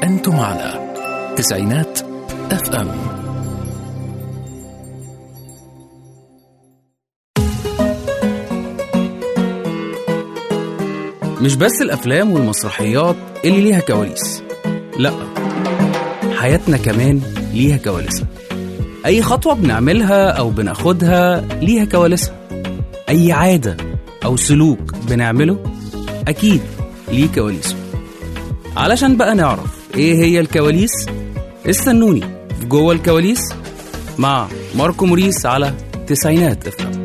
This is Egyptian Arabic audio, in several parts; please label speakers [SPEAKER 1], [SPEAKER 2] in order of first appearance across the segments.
[SPEAKER 1] أنتم على تسعينات اف ام
[SPEAKER 2] مش بس الأفلام والمسرحيات اللي ليها كواليس لأ حياتنا كمان ليها كواليسها أي خطوة بنعملها أو بناخدها ليها كواليسها أي عادة أو سلوك بنعمله أكيد ليه كواليسه علشان بقى نعرف إيه هي الكواليس استنوني في جوه الكواليس مع ماركو موريس على تسعينات افهم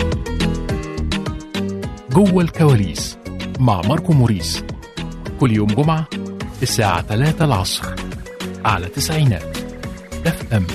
[SPEAKER 1] جوه الكواليس مع ماركو موريس كل يوم جمعة الساعة 3 العصر على تسعينات اف ام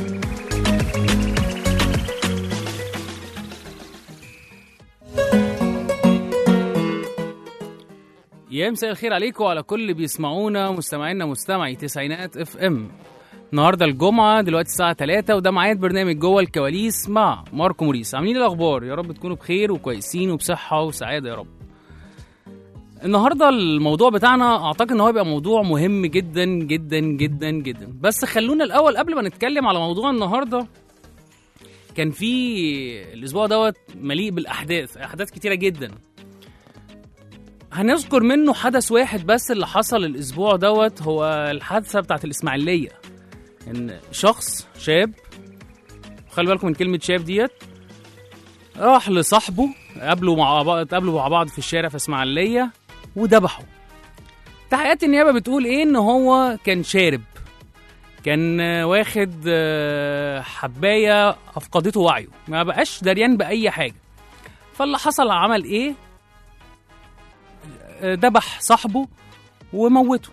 [SPEAKER 2] يا مساء الخير عليكم وعلى كل اللي بيسمعونا مستمعينا مستمعي تسعينات اف ام النهارده الجمعه دلوقتي الساعه 3 وده ميعاد برنامج جوه الكواليس مع ماركو موريس عاملين إيه الاخبار يا رب تكونوا بخير وكويسين وبصحه وسعاده يا رب النهارده الموضوع بتاعنا اعتقد ان هو يبقى موضوع مهم جدا جدا جدا جدا بس خلونا الاول قبل ما نتكلم على موضوع النهارده كان في الاسبوع دوت مليء بالاحداث احداث كتيره جدا هنذكر منه حدث واحد بس اللي حصل الاسبوع دوت هو الحادثه بتاعت الاسماعيليه ان شخص شاب خلي بالكم من كلمه شاب ديت راح لصاحبه قابلوا مع بعض اتقابلوا مع بعض في الشارع في اسماعيليه وذبحه تحقيقات النيابه بتقول ايه ان هو كان شارب كان آه، واخد آه، حبايه افقدته وعيه ما بقاش دريان باي حاجه فاللي حصل عمل ايه آه، ذبح صاحبه وموته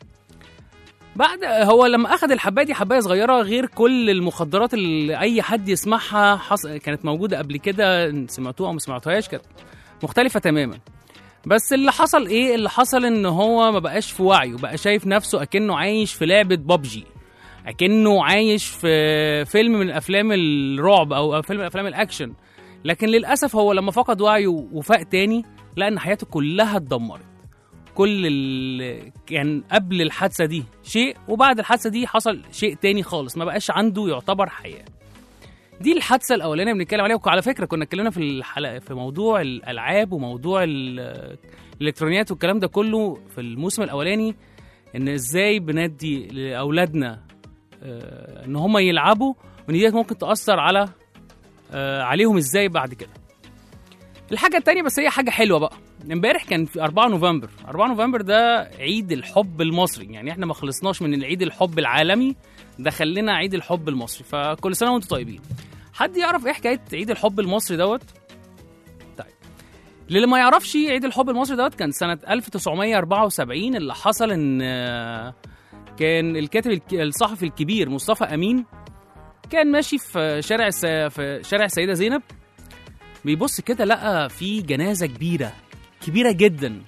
[SPEAKER 2] بعد هو لما اخذ الحبايه دي حبايه صغيره غير كل المخدرات اللي اي حد يسمعها حص... كانت موجوده قبل كده سمعتوها او ما سمعتوهاش كانت مختلفه تماما بس اللي حصل ايه اللي حصل ان هو ما بقاش في وعيه بقى شايف نفسه اكنه عايش في لعبه بابجي اكنه عايش في فيلم من افلام الرعب او فيلم من افلام الاكشن لكن للاسف هو لما فقد وعيه وفاق تاني لقى ان حياته كلها اتدمرت كل ال... كان قبل الحادثه دي شيء وبعد الحادثه دي حصل شيء تاني خالص ما بقاش عنده يعتبر حياه دي الحادثه الاولانيه بنتكلم عليها وعلى فكره كنا اتكلمنا في الحلقه في موضوع الالعاب وموضوع ال- الالكترونيات والكلام ده كله في الموسم الاولاني ان ازاي بندي لاولادنا آه، ان هم يلعبوا وان ديت ممكن تاثر على آه، عليهم ازاي بعد كده الحاجه التانية بس هي حاجه حلوه بقى امبارح كان في 4 نوفمبر 4 نوفمبر ده عيد الحب المصري يعني احنا ما خلصناش من العيد الحب العالمي دخل لنا عيد الحب المصري فكل سنه وانتم طيبين حد يعرف ايه حكايه عيد الحب المصري دوت طيب للي ما يعرفش عيد الحب المصري دوت كان سنه 1974 اللي حصل ان آه، كان الكاتب الك- الصحفي الكبير مصطفى امين كان ماشي في شارع الس... في شارع السيده زينب بيبص كده لقى في جنازه كبيره كبيره جدا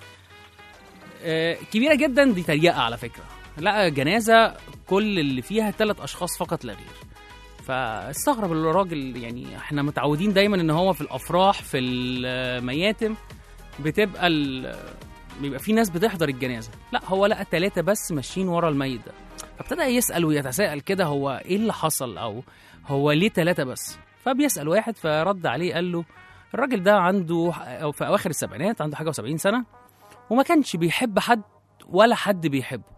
[SPEAKER 2] آه، كبيره جدا دي تريقه على فكره لقى جنازه كل اللي فيها ثلاث اشخاص فقط لا غير فاستغرب الراجل يعني احنا متعودين دايما ان هو في الافراح في المياتم بتبقى ال... بيبقى في ناس بتحضر الجنازه لا هو لقى ثلاثه بس ماشيين ورا الميت ده فابتدى يسال ويتساءل كده هو ايه اللي حصل او هو ليه ثلاثه بس فبيسال واحد فرد عليه قال له الراجل ده عنده أو في اواخر السبعينات عنده حاجه و70 سنه وما كانش بيحب حد ولا حد بيحبه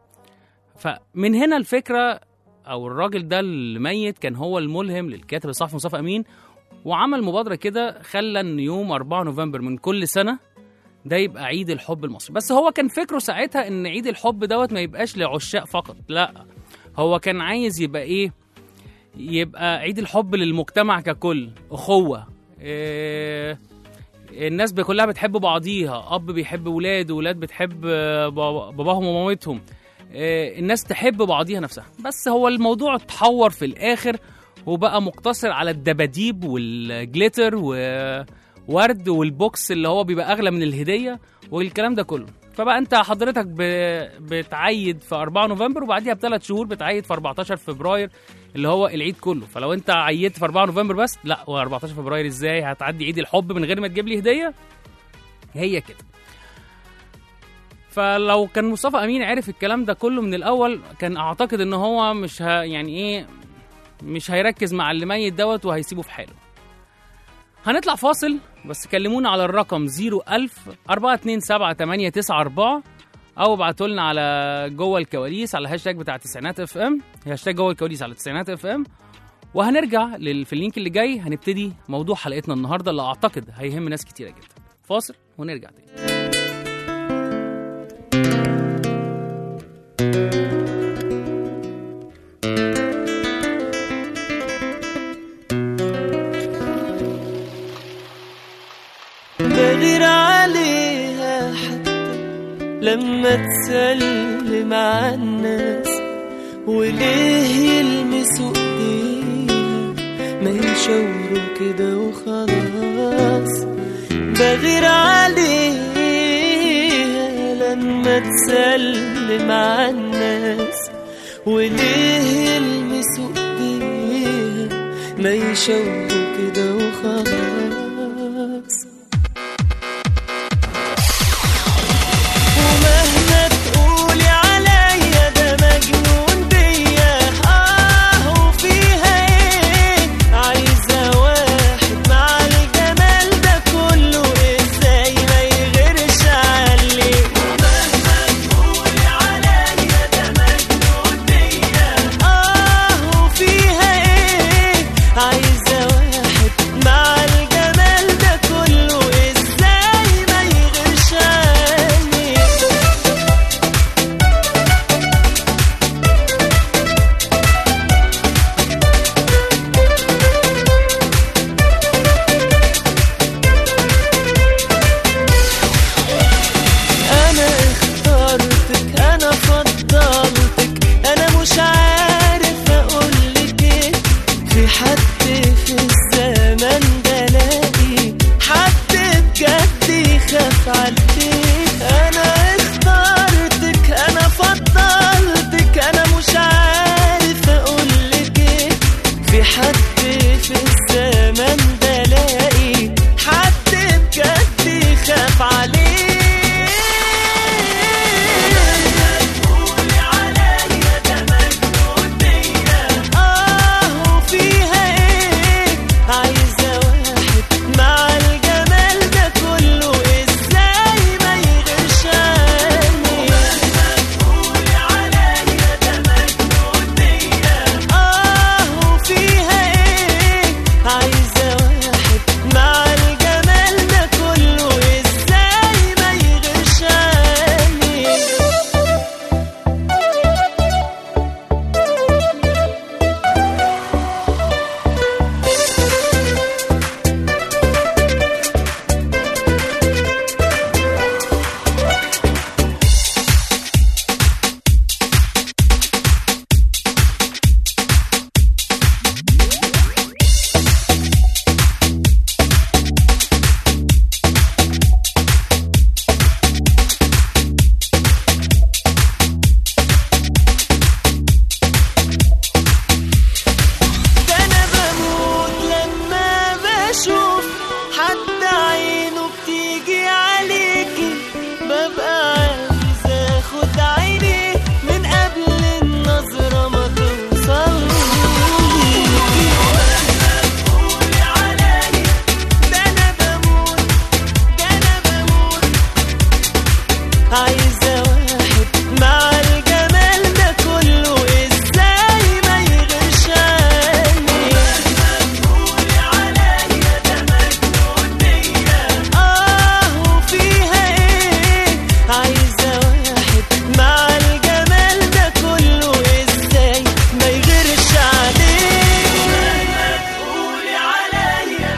[SPEAKER 2] فمن هنا الفكره او الراجل ده الميت كان هو الملهم للكاتب الصحفي مصطفى امين وعمل مبادره كده خلى ان يوم 4 نوفمبر من كل سنه ده يبقى عيد الحب المصري بس هو كان فكره ساعتها ان عيد الحب دوت ما يبقاش لعشاق فقط لا هو كان عايز يبقى ايه يبقى عيد الحب للمجتمع ككل اخوه إيه الناس كلها بتحب بعضيها اب بيحب ولاده ولاد بتحب آه، بابا- باباهم ومامتهم آه، الناس تحب بعضيها نفسها بس هو الموضوع اتحور في الاخر وبقى مقتصر على الدباديب والجليتر وورد والبوكس اللي هو بيبقى اغلى من الهديه والكلام ده كله فبقى انت حضرتك ب... بتعيد في 4 نوفمبر وبعديها بثلاث شهور بتعيد في 14 فبراير اللي هو العيد كله فلو انت عيدت في 4 نوفمبر بس لا هو 14 فبراير ازاي هتعدي عيد الحب من غير ما تجيب لي هديه هي كده فلو كان مصطفى امين عرف الكلام ده كله من الاول كان اعتقد ان هو مش ه... يعني ايه مش هيركز مع اللي ميت دوت وهيسيبه في حاله هنطلع فاصل بس كلمونا على الرقم 01000 427 او ابعتوا لنا على جوه الكواليس على الهاشتاج بتاع تسعينات اف ام هاشتاج جوه الكواليس على تسعينات اف ام وهنرجع لل... في اللينك اللي جاي هنبتدي موضوع حلقتنا النهارده اللي اعتقد هيهم ناس كتيره جدا فاصل ونرجع تاني
[SPEAKER 3] بغير عليها حتى لما تسلم على الناس وليه يلمسوا ايديها ما يشاوروا كده وخلاص بغير عليها لما تسلم على الناس وليه يلمسوا ايديها ما يشاوروا كده وخلاص ومهما تقولي عليا ده مجنون بيا اه وفيها ايه عايزة واحد مع الجمال ده كله ازاي ما يغيرش عليه ومهما تقولي عليا ده مجنون بيا اه وفيها ايه عايزة واحد مع الجمال ده كله ازاي ما يغيرش عليه انا اخترتك انا فضلتك انا مش عارف اقولك ايه في حد في الزمن ده لاقي حد بجد يخاف عليك انا اخترتك انا فضلتك انا مش عارف اقولك ايه في حد في الزمن ده لاقي حد بجد يخاف عليك آه وفيها إيه عايزة واحد مع الجمال ده كله إزاي ما يغيرش عني آه وفيها إيه عايزة واحد مع الجمال ده كله إزاي ما يغيرش عني ده انا بموت لما بشوف حد عينه بتيجي عليكي ببقى عايزة اخد عيني من قبل النظرة ما توصل ده انا بموت ده انا بموت عايزة واحد مع الجمال ده كله ازاي ما يغيرش عني اه وفيها ايه عايزة واحد مع الجمال ده كله ازاي ما يغيرش عليه قولي عليا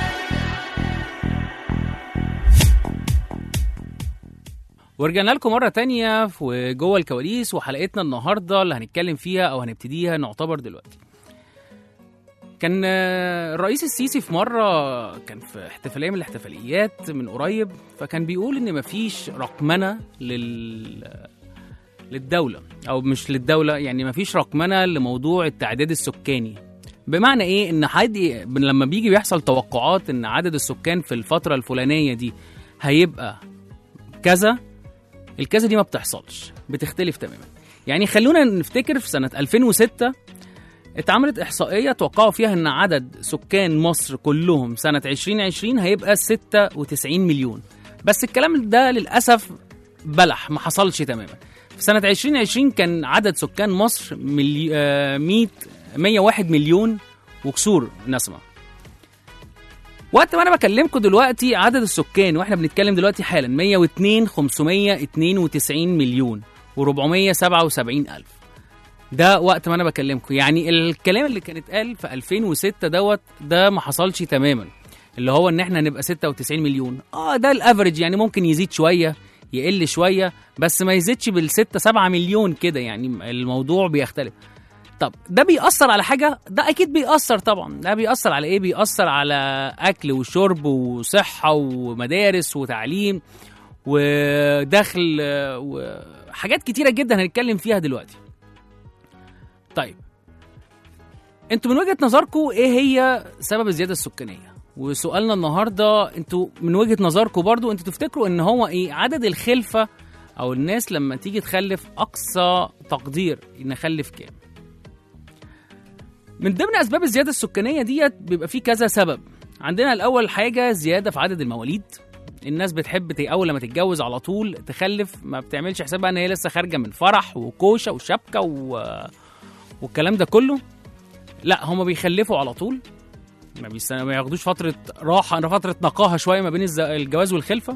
[SPEAKER 2] ورجعنا لكم مرة تانية في جوه الكواليس وحلقتنا النهاردة اللي هنتكلم فيها أو هنبتديها نعتبر دلوقتي كان آه، الرئيس السيسي في مرة كان في احتفالية من الاحتفاليات من قريب فكان بيقول إن مفيش رقمنة لل للدولة أو مش للدولة يعني مفيش رقمنة لموضوع التعداد السكاني بمعنى إيه إن حد لما بيجي بيحصل توقعات إن عدد السكان في الفترة الفلانية دي هيبقى كذا الكذا دي ما بتحصلش بتختلف تماما يعني خلونا نفتكر في سنه 2006 اتعملت احصائيه توقعوا فيها ان عدد سكان مصر كلهم سنه 2020 هيبقى 96 مليون بس الكلام ده للاسف بلح ما حصلش تماما في سنه 2020 كان عدد سكان مصر ملي... آه 100 101 مليون وكسور نسمه وقت ما انا بكلمكم دلوقتي عدد السكان واحنا بنتكلم دلوقتي حالا 102 592 مليون و477 الف ده وقت ما انا بكلمكم يعني الكلام اللي كان اتقال في 2006 دوت ده ما حصلش تماما اللي هو ان احنا نبقى 96 مليون اه ده الافريج يعني ممكن يزيد شويه يقل شويه بس ما يزيدش بال 6 7 مليون كده يعني الموضوع بيختلف طب ده بيأثر على حاجة؟ ده أكيد بيأثر طبعا، ده بيأثر على إيه؟ بيأثر على أكل وشرب وصحة ومدارس وتعليم ودخل آه، وحاجات كتيرة جدا هنتكلم فيها دلوقتي. طيب انتوا من وجهة نظركم ايه هي سبب الزيادة السكانية؟ وسؤالنا النهارده انتوا من وجهة نظركم برضو انتوا تفتكروا ان هو ايه عدد الخلفة او الناس لما تيجي تخلف اقصى تقدير نخلف كام؟ من ضمن اسباب الزياده السكانيه ديت بيبقى في كذا سبب عندنا الاول حاجه زياده في عدد المواليد الناس بتحب ت- اول لما تتجوز على طول تخلف ما بتعملش حساب بقى ان هي لسه خارجه من فرح وكوشه وشبكه و... والكلام ده كله لا هما بيخلفوا على طول ما, بيست... ما ياخدوش فتره راحه فتره نقاهه شويه ما بين الز... الجواز والخلفه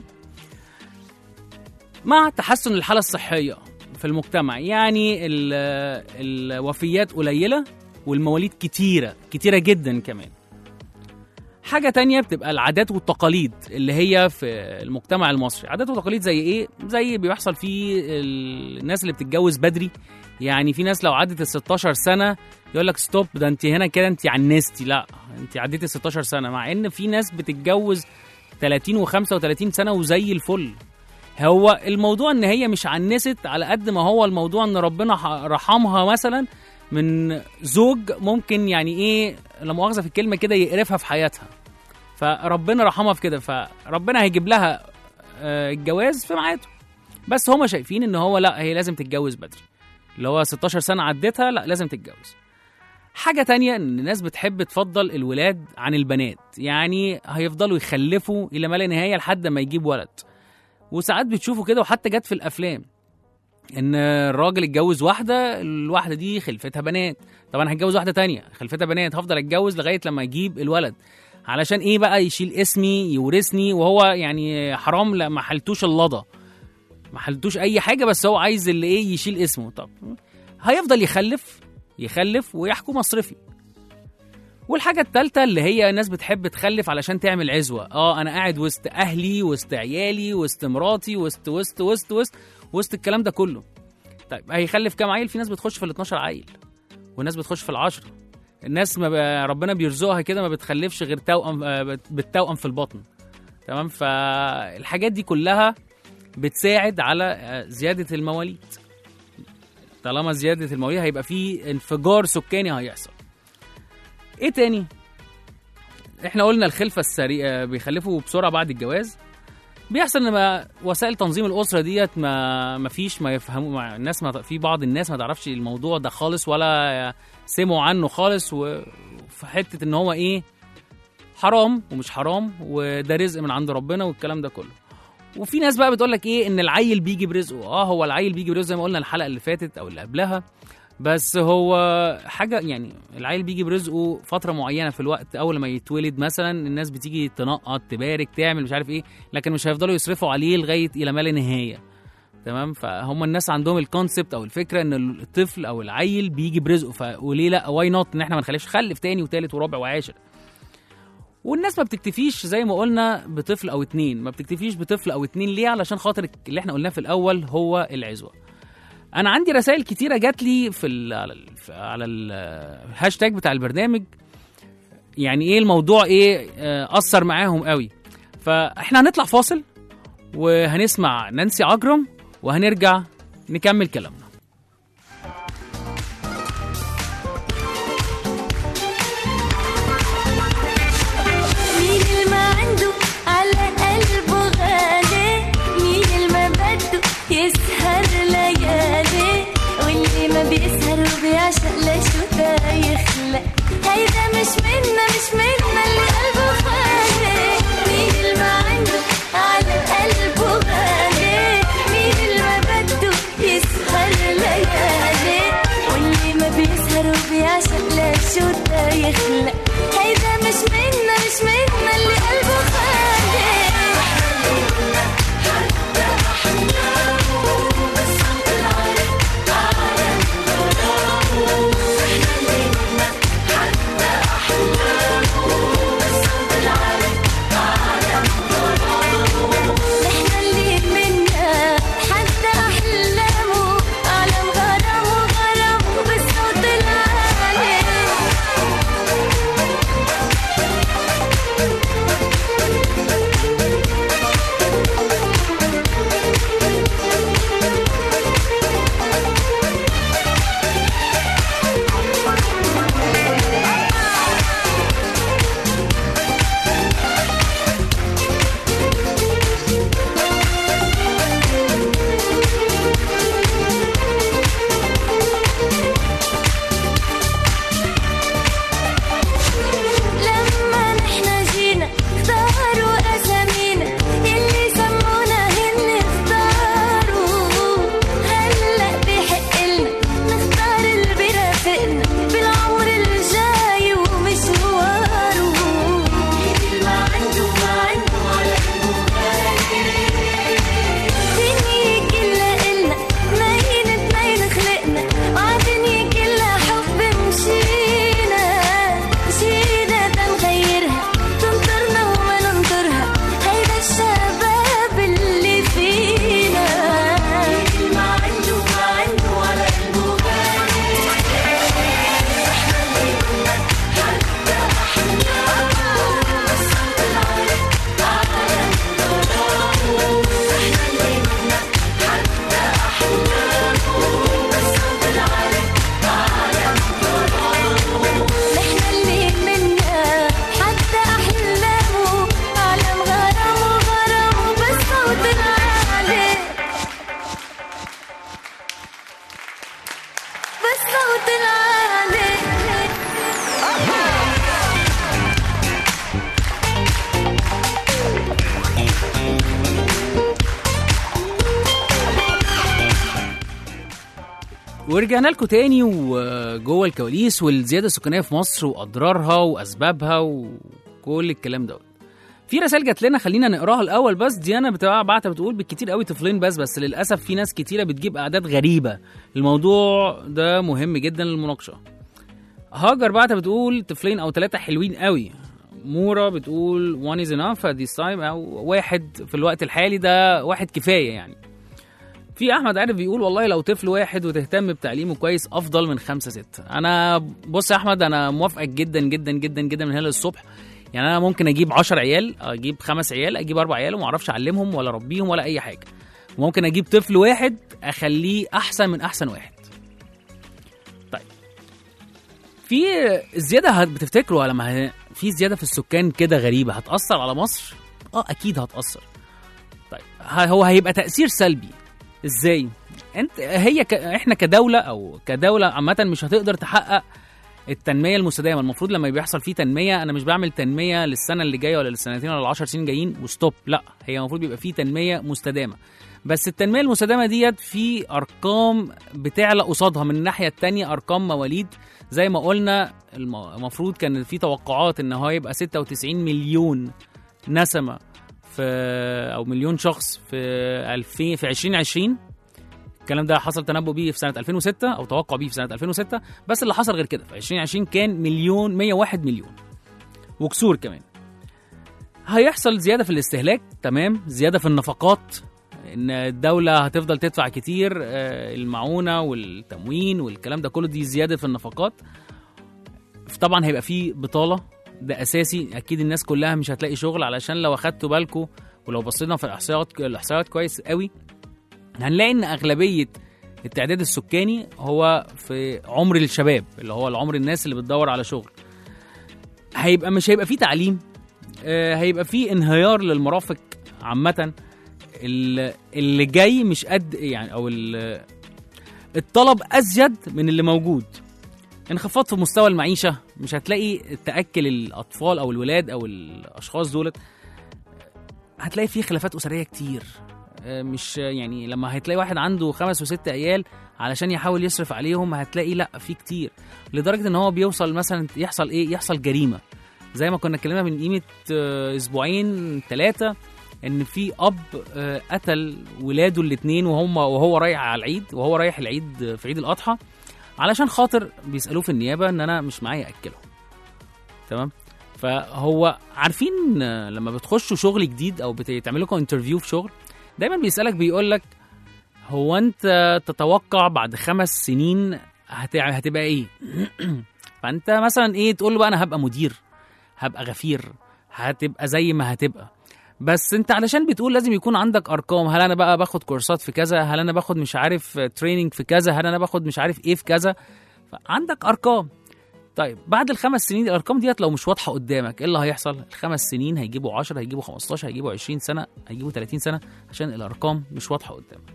[SPEAKER 2] مع تحسن الحاله الصحيه في المجتمع يعني ال... الوفيات قليله والمواليد كتيرة كتيرة جدا كمان حاجة تانية بتبقى العادات والتقاليد اللي هي في المجتمع المصري عادات وتقاليد زي ايه زي بيحصل في ال- الناس اللي بتتجوز بدري يعني في ناس لو عدت ال 16 سنة يقول لك ستوب ده انت هنا كده انت عنستي لا انت عديتي ال 16 سنة مع ان في ناس بتتجوز 30 و35 سنة وزي الفل هو الموضوع ان هي مش عنست على قد ما هو الموضوع ان ربنا ح- رحمها مثلا من زوج ممكن يعني ايه لا مؤاخذه في الكلمه كده يقرفها في حياتها فربنا رحمها في كده فربنا هيجيب لها آه، الجواز في ميعاده بس هما شايفين ان هو لا هي لازم تتجوز بدري اللي هو 16 سنه عدتها لا لازم تتجوز حاجة تانية إن الناس بتحب تفضل الولاد عن البنات يعني هيفضلوا يخلفوا إلى ما لا نهاية لحد ما يجيب ولد وساعات بتشوفوا كده وحتى جت في الأفلام ان الراجل اتجوز واحده الواحده دي خلفتها بنات طب انا هتجوز واحده تانية خلفتها بنات هفضل اتجوز لغايه لما يجيب الولد علشان ايه بقى يشيل اسمي يورثني وهو يعني حرام لا ما حلتوش اللضا ما حلتوش اي حاجه بس هو عايز اللي ايه يشيل اسمه طب هيفضل يخلف يخلف ويحكوا مصرفي والحاجة التالتة اللي هي ناس بتحب تخلف علشان تعمل عزوة اه انا قاعد وسط اهلي وسط عيالي وسط مراتي وسط وسط وسط وسط وسط الكلام ده كله طيب هيخلف كام عيل في ناس بتخش في ال 12 عيل وناس بتخش في العشرة الناس ما ب... ربنا بيرزقها كده ما بتخلفش غير توأم آه، بت- بالتوأم في البطن تمام فالحاجات دي كلها بتساعد على آه، زيادة المواليد طالما زيادة المواليد هيبقى في انفجار سكاني هيحصل ايه تاني احنا قلنا الخلفة السريعة بيخلفوا بسرعة بعد الجواز بيحصل ان ما وسائل تنظيم الاسره ديت ما ما فيش ما يفهموا ما الناس ما في بعض الناس ما تعرفش الموضوع ده خالص ولا سمعوا عنه خالص وفي حته ان هو ايه حرام ومش حرام وده رزق من عند ربنا والكلام ده كله وفي ناس بقى بتقول لك ايه ان العيل بيجي برزقه اه هو العيل بيجي برزقه زي ما قلنا الحلقه اللي فاتت او اللي قبلها بس هو حاجه يعني العيل بيجي برزقه فتره معينه في الوقت اول ما يتولد مثلا الناس بتيجي تنقط تبارك تعمل مش عارف ايه لكن مش هيفضلوا يصرفوا عليه لغايه الى ما لا نهايه تمام فهم الناس عندهم الكونسبت او الفكره ان الطفل او العيل بيجي برزقه ف وليه لا واي نوت ان احنا ما نخليش خلف تاني وتالت ورابع وعاشر والناس ما بتكتفيش زي ما قلنا بطفل او اتنين ما بتكتفيش بطفل او اتنين ليه علشان خاطر اللي احنا قلناه في الاول هو العزوه انا عندي رسائل كتيره جات لي في ال على ال على الهاشتاج بتاع البرنامج يعني ايه الموضوع ايه آه، اثر معاهم قوي فاحنا هنطلع فاصل وهنسمع نانسي عجرم وهنرجع نكمل كلامنا
[SPEAKER 4] مين اللي ما عنده على قلبه غالي مين اللي ما بده يسمع صوت العالي
[SPEAKER 2] ورجعنا لكم تاني وجوه الكواليس والزياده السكانيه في مصر واضرارها واسبابها وكل الكلام دوت في رسائل جات لنا خلينا نقراها الاول بس ديانا بتبقى بعتها بتقول بالكتير قوي طفلين بس بس للاسف في ناس كتيره بتجيب اعداد غريبه الموضوع ده مهم جدا للمناقشه هاجر بعتها بتقول طفلين او ثلاثه حلوين قوي مورا بتقول one is enough at this time او واحد في الوقت الحالي ده واحد كفايه يعني في احمد عارف بيقول والله لو طفل واحد وتهتم بتعليمه كويس افضل من خمسة ستة انا بص يا احمد انا موافقك جدا جدا جدا جدا من هنا للصبح يعني انا ممكن اجيب 10 عيال اجيب خمس عيال اجيب اربع عيال وما اعرفش اعلمهم ولا اربيهم ولا اي حاجه ممكن اجيب طفل واحد اخليه احسن من احسن واحد طيب في الزياده هت- بتفتكروا لما ه- في زياده في السكان كده غريبه هتاثر على مصر اه اكيد هتاثر طيب ه- هو هيبقى تاثير سلبي ازاي انت هي ك... احنا كدوله او كدوله عامه مش هتقدر تحقق التنميه المستدامه المفروض لما بيحصل فيه تنميه انا مش بعمل تنميه للسنه اللي جايه ولا للسنتين ولا العشر سنين جايين وستوب لا هي المفروض بيبقى فيه تنميه مستدامه بس التنميه المستدامه ديت في ارقام بتعلى قصادها من الناحيه التانية ارقام مواليد زي ما قلنا الم- المفروض كان في توقعات ان هو يبقى 96 مليون نسمه في او مليون شخص في 2000 في 2020 الكلام ده حصل تنبؤ بيه في سنه 2006 او توقع بيه في سنه 2006 بس اللي حصل غير كده في 2020 كان مليون 101 مليون وكسور كمان هيحصل زياده في الاستهلاك تمام زياده في النفقات ان الدوله هتفضل تدفع كتير آه، المعونه والتموين والكلام ده كله دي زياده في النفقات طبعا هيبقى فيه بطاله ده اساسي اكيد الناس كلها مش هتلاقي شغل علشان لو اخدتوا بالكم ولو بصينا في الاحصائيات الاحصائيات كويس قوي هنلاقي ان اغلبيه التعداد السكاني هو في عمر الشباب اللي هو العمر الناس اللي بتدور على شغل هيبقى مش هيبقى فيه تعليم آه، هيبقى فيه انهيار للمرافق عامه ال- اللي جاي مش قد يعني او ال- الطلب ازيد من اللي موجود انخفاض في مستوى المعيشه مش هتلاقي تاكل الاطفال او الولاد او الاشخاص دولت هتلاقي فيه خلافات اسريه كتير آه، مش يعني لما هتلاقي واحد عنده خمس وست عيال علشان يحاول يصرف عليهم هتلاقي لا في كتير لدرجه ان هو بيوصل مثلا يحصل ايه يحصل جريمه زي ما كنا اتكلمنا من قيمه آه، اسبوعين ثلاثه ان في اب آه، قتل ولاده الاثنين وهم وهو رايح على العيد وهو رايح العيد في عيد الاضحى علشان خاطر بيسالوه في النيابه ان انا مش معايا اكله تمام فهو عارفين آه، لما بتخشوا شغل جديد او بتعملوا لكم انترفيو في شغل دايما بيسالك بيقول لك هو انت تتوقع بعد خمس سنين هت- هتبقى ايه فانت مثلا ايه تقول له بقى انا هبقى مدير هبقى غفير هتبقى زي ما هتبقى بس انت علشان بتقول لازم يكون عندك ارقام هل انا بقى باخد كورسات في كذا هل انا باخد مش عارف تريننج في كذا هل انا باخد مش عارف ايه في كذا عندك ارقام طيب بعد الخمس سنين الارقام ديت لو مش واضحه قدامك ايه اللي هيحصل الخمس سنين هيجيبوا 10 هيجيبوا 15 هيجيبوا 20 سنه هيجيبوا 30 سنه عشان الارقام مش واضحه قدامك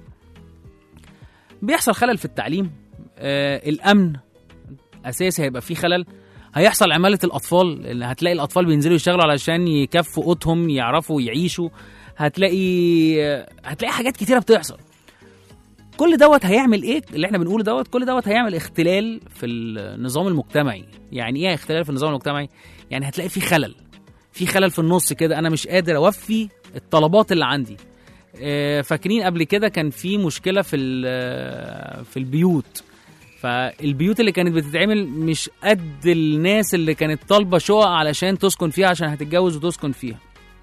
[SPEAKER 2] بيحصل خلل في التعليم آه الامن اساسي هيبقى فيه خلل هيحصل عماله الاطفال لان هتلاقي الاطفال بينزلوا يشتغلوا علشان يكفوا قوتهم يعرفوا يعيشوا هتلاقي هتلاقي حاجات كتيره بتحصل كل دوت هيعمل ايه اللي احنا بنقوله دوت كل دوت هيعمل اختلال في النظام المجتمعي يعني ايه اختلال في النظام المجتمعي يعني هتلاقي في خلل في خلل في النص كده انا مش قادر اوفي الطلبات اللي عندي آه، فاكرين قبل كده كان في مشكله في ال- في البيوت فالبيوت اللي كانت بتتعمل مش قد الناس اللي كانت طالبه شقق علشان تسكن فيها عشان هتتجوز وتسكن فيها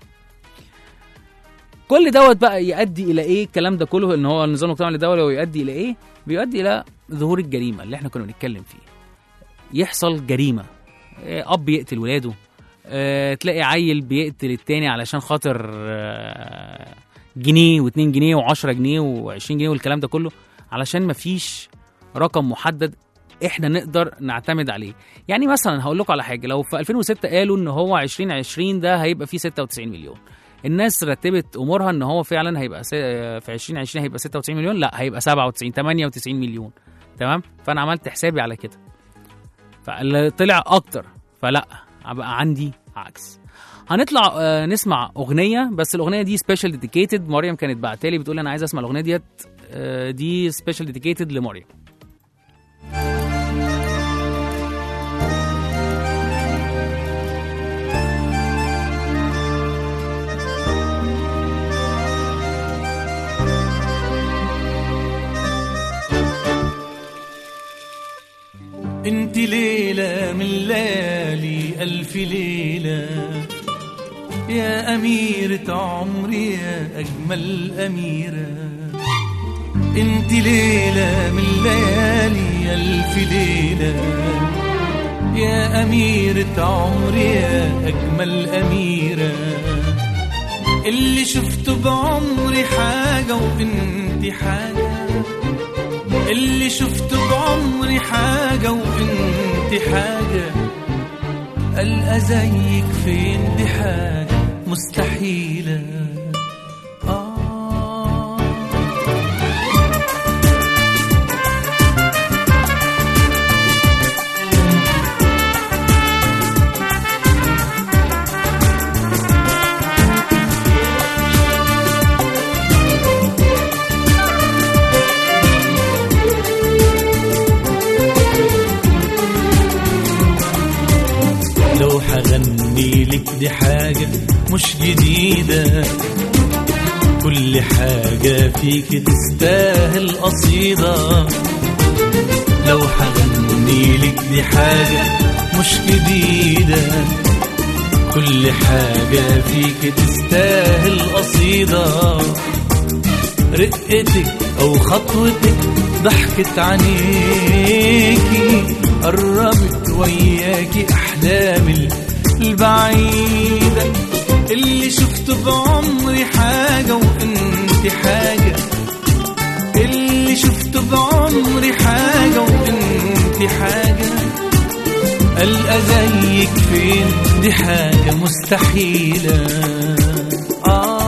[SPEAKER 2] كل دوت بقى يؤدي الى ايه الكلام ده كله ان هو النظام المجتمعي الدولي ويؤدي الى ايه بيؤدي الى ظهور الجريمه اللي احنا كنا بنتكلم فيه يحصل جريمه آه، اب يقتل ولاده آه، تلاقي عيل بيقتل التاني علشان خاطر آه، جنيه و2 جنيه و10 جنيه و20 جنيه والكلام ده كله علشان مفيش رقم محدد احنا نقدر نعتمد عليه يعني مثلا هقول لكم على حاجه لو في 2006 قالوا ان هو 2020 ده هيبقى فيه 96 مليون الناس رتبت امورها ان هو فعلا هيبقى س- في 2020 هيبقى 96 مليون لا هيبقى 97 98 مليون تمام فانا عملت حسابي على كده فاللي طلع اكتر فلا بقى عندي عكس هنطلع آه، نسمع اغنيه بس الاغنيه دي سبيشال ديديكيتد مريم كانت بعتالي بتقول انا عايزه اسمع الاغنيه ديت آه، دي سبيشال ديديكيتد لمريم
[SPEAKER 5] انت ليلة من ليالي ألف ليلة يا أميرة عمري يا أجمل أميرة انت ليلة من ليالي ألف ليلة يا أميرة عمري يا أجمل أميرة اللي شفته بعمري حاجة وانت حاجة اللي شفته بعمري حاجة وانت حاجة ألقى زيك فين دي حاجة مستحيلة آه لو حغني لك دي حاجة مش جديدة كل حاجة فيك تستاهل قصيدة لو حغني لك دي حاجة مش جديدة كل حاجة فيك تستاهل قصيدة رقتك أو خطوتك ضحكت عينيكي قربت وياكي أحلامي البعيدة اللي شفته بعمري حاجة وانت حاجة اللي شفته بعمري حاجة وانت حاجة ألقى زيك فين دي حاجة مستحيلة آه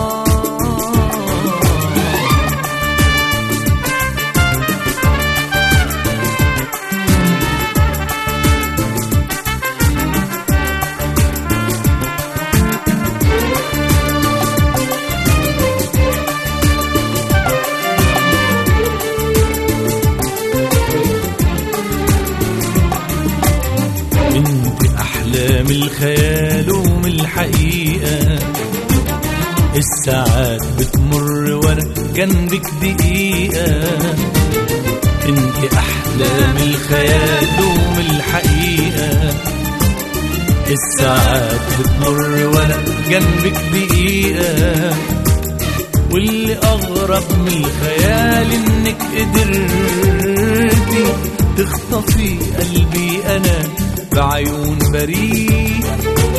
[SPEAKER 5] انت احلام الخيال ومن الحقيقه الساعات بتمر وانا جنبك دقيقه انت احلام الخيال ومن الحقيقه الساعات بتمر وانا جنبك دقيقه واللي اغرب من الخيال انك قدرتي تخطفي قلبي انا بعيون بريئة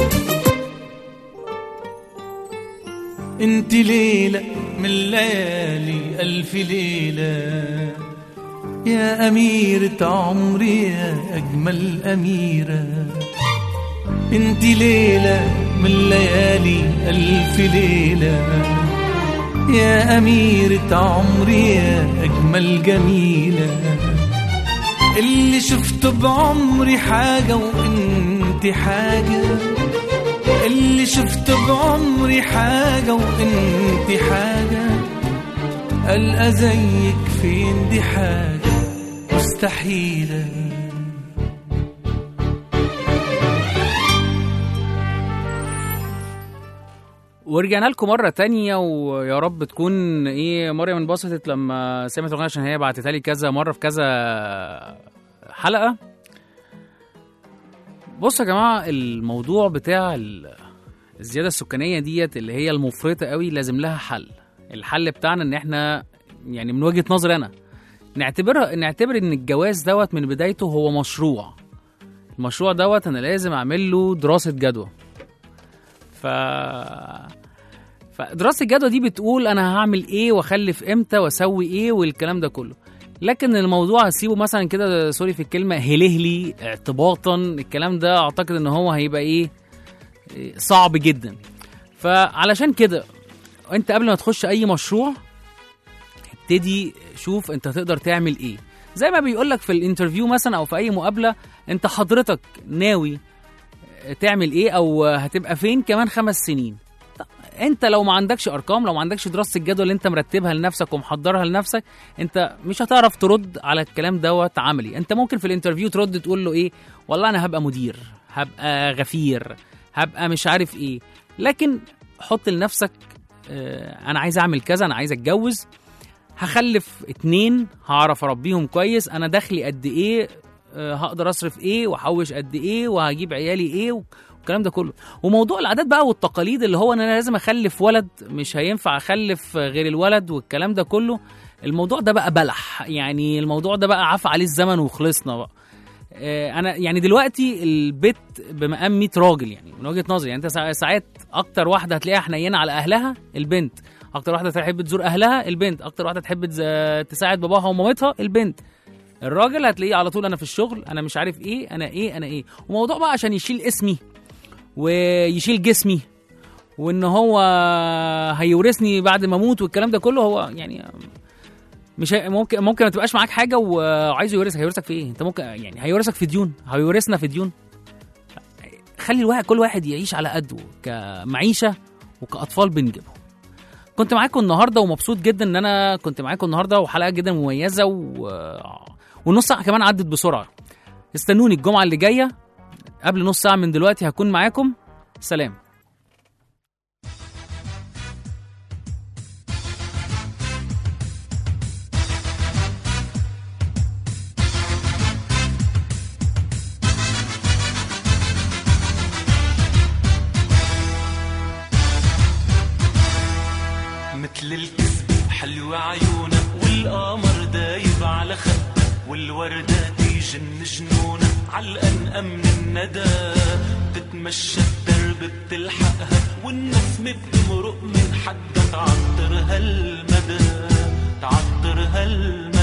[SPEAKER 5] انت ليلة من ليالي ألف ليلة يا أميرة عمري يا أجمل أميرة انت ليلة من ليالي ألف ليلة يا أميرة عمري يا أجمل جميلة اللي شفته بعمري حاجة وانت حاجة اللي شفته بعمري حاجة وانت حاجة ألقى زيك فين دي حاجة مستحيلة
[SPEAKER 2] ورجعنا لكم مرة تانية ويا رب تكون ايه مريم انبسطت لما سمعت الاغنية عشان هي بعتتها لي كذا مرة في كذا حلقة بصوا يا جماعة الموضوع بتاع ال- الزيادة السكانية ديت اللي هي المفرطة قوي لازم لها حل الحل بتاعنا ان احنا يعني من وجهة نظري انا نعتبرها نعتبر ان الجواز دوت من بدايته هو مشروع المشروع دوت انا لازم اعمل له دراسة جدوى ف فدراسة الجدوى دي بتقول انا هعمل ايه واخلف امتى واسوي ايه والكلام ده كله لكن الموضوع هسيبه مثلا كده سوري في الكلمه هلهلي اعتباطا الكلام ده اعتقد ان هو هيبقى ايه إيه، صعب جدا فعلشان كده انت قبل ما تخش اي مشروع ابتدي شوف انت تقدر تعمل ايه زي ما بيقول لك في الانترفيو مثلا او في اي مقابله انت حضرتك ناوي تعمل ايه او هتبقى فين كمان خمس سنين طب انت لو ما عندكش ارقام لو ما عندكش دراسه الجدوى اللي انت مرتبها لنفسك ومحضرها لنفسك انت مش هتعرف ترد على الكلام دوت عملي انت ممكن في الانترفيو ترد تقول له ايه والله انا هبقى مدير هبقى غفير هبقى مش عارف ايه لكن حط لنفسك اه انا عايز اعمل كذا انا عايز اتجوز هخلف اتنين هعرف اربيهم كويس انا دخلي قد ايه آه، هقدر اصرف ايه واحوش قد ايه وهجيب عيالي ايه والكلام ده كله وموضوع العادات بقى والتقاليد اللي هو ان انا لازم اخلف ولد مش هينفع اخلف غير الولد والكلام ده كله الموضوع ده بقى بلح يعني الموضوع ده بقى عفى عليه الزمن وخلصنا بقى آه، انا يعني دلوقتي البيت بمقام 100 راجل يعني من وجهه نظري يعني انت سا- ساعات اكتر واحده هتلاقيها حنينه على اهلها البنت اكتر واحده تحب تزور اهلها البنت اكتر واحده تحب تز- تساعد باباها ومامتها البنت الراجل هتلاقيه على طول انا في الشغل انا مش عارف ايه انا ايه انا ايه وموضوع بقى عشان يشيل اسمي ويشيل جسمي وان هو هيورثني بعد ما اموت والكلام ده كله هو يعني مش هي- ممكن ممكن ما تبقاش معاك حاجه وعايزه يورثك هيورثك في ايه انت ممكن يعني هيورثك في ديون هيورثنا في ديون خلي الواحد كل واحد يعيش على قده كمعيشه وكاطفال بنجيبهم كنت معاكم النهارده ومبسوط جدا ان انا كنت معاكم النهارده وحلقه جدا مميزه و... ونص ساعه كمان عدت بسرعه استنوني الجمعه اللي جايه قبل نص ساعه من دلوقتي هكون معاكم سلام
[SPEAKER 3] مثل الكذب حلوة عيونك والقمر دايب على خدك والوردة تيجن جنونك علقن من الندى بتتمشى الدرب بتلحقها والنسمة بتمرق من حدها تعطر هالمدى تعطر هالمدى